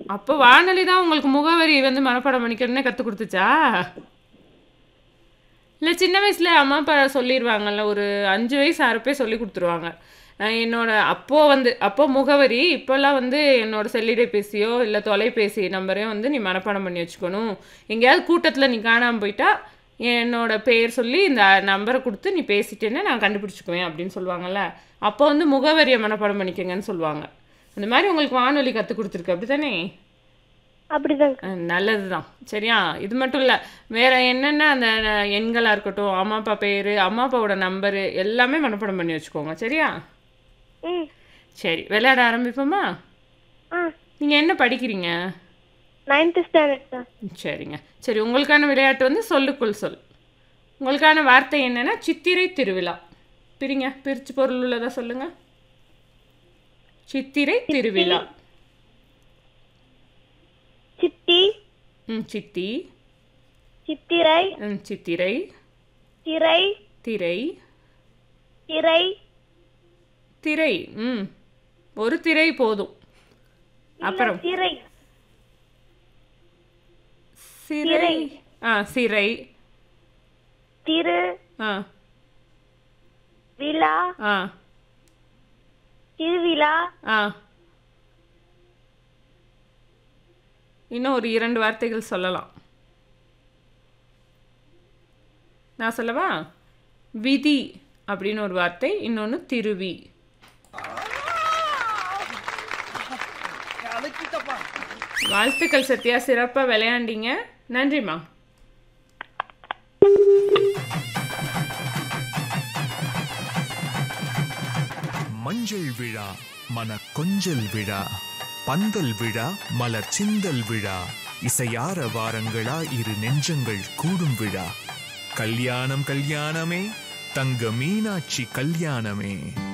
அப்போ வானொலி தான் உங்களுக்கு முகவரி வந்து மனப்பாடம் பண்ணிக்கிறதுனே கற்றுக் கொடுத்துச்சா இல்லை சின்ன வயசுல அம்மா அப்பா சொல்லிடுவாங்கல்ல ஒரு அஞ்சு வயசு ஆறுப்பே சொல்லி கொடுத்துருவாங்க நான் என்னோட அப்போ வந்து அப்போ முகவரி இப்போல்லாம் வந்து என்னோட செல்லிடைபேசியோ இல்லை தொலைபேசி நம்பரையோ வந்து நீ மனப்பாடம் பண்ணி வச்சுக்கணும் எங்கேயாவது கூட்டத்தில் நீ காணாமல் போயிட்டா என்னோட பேர் சொல்லி இந்த நம்பரை கொடுத்து நீ பேசிட்டேன்னா நான் கண்டுபிடிச்சிக்குவேன் அப்படின்னு சொல்லுவாங்கல்ல அப்போ வந்து முகவரியை மனப்பாடம் பண்ணிக்கங்கன்னு சொல்லுவாங்க அந்த மாதிரி உங்களுக்கு வானொலி கற்றுக் கொடுத்துருக்கு அப்படி தானே அப்படிதாங்க நல்லது தான் சரியா இது மட்டும் இல்லை வேற என்னென்ன அந்த எண்களாக இருக்கட்டும் அம்மா அப்பா பேர் அம்மா அப்பாவோட நம்பரு எல்லாமே மனப்பாடம் பண்ணி வச்சுக்கோங்க சரியா ம் சரி விளையாட ஆரம்பிப்போமா ஆ நீங்கள் என்ன படிக்கிறீங்க நைன்த்து ஸ்டாண்டர்ட் சார் சரிங்க சரி உங்களுக்கான விளையாட்டு வந்து சொல்லுக்குள் சொல் உங்களுக்கான வார்த்தை என்னன்னா சித்திரை திருவிழா பிரிங்க பிரிச்சு பொருள் உள்ளதா சொல்லுங்க சித்திரை திருவிழா சித்தி ம் சித்தி சித்திரை ம் சித்திரை திரை திரை திரை திரை ம் ஒரு திரை போதும் அப்புறம் திரை சிறை ஆ சிறை திரு ஆ விழா ஆ திருவிழா ஆ இன்னும் ஒரு இரண்டு வார்த்தைகள் சொல்லலாம் நான் சொல்லவா விதி அப்படின்னு ஒரு வார்த்தை இன்னொன்று திருவி வாழ்த்துக்கள் சத்யா சிறப்பாக விளையாண்டீங்க நன்றிம்மா மஞ்சள் விழா மன கொஞ்சல் விழா பந்தல் விழா மலர் சிந்தல் விழா இசையார வாரங்களா இரு நெஞ்சங்கள் கூடும் விழா கல்யாணம் கல்யாணமே தங்க மீனாட்சி கல்யாணமே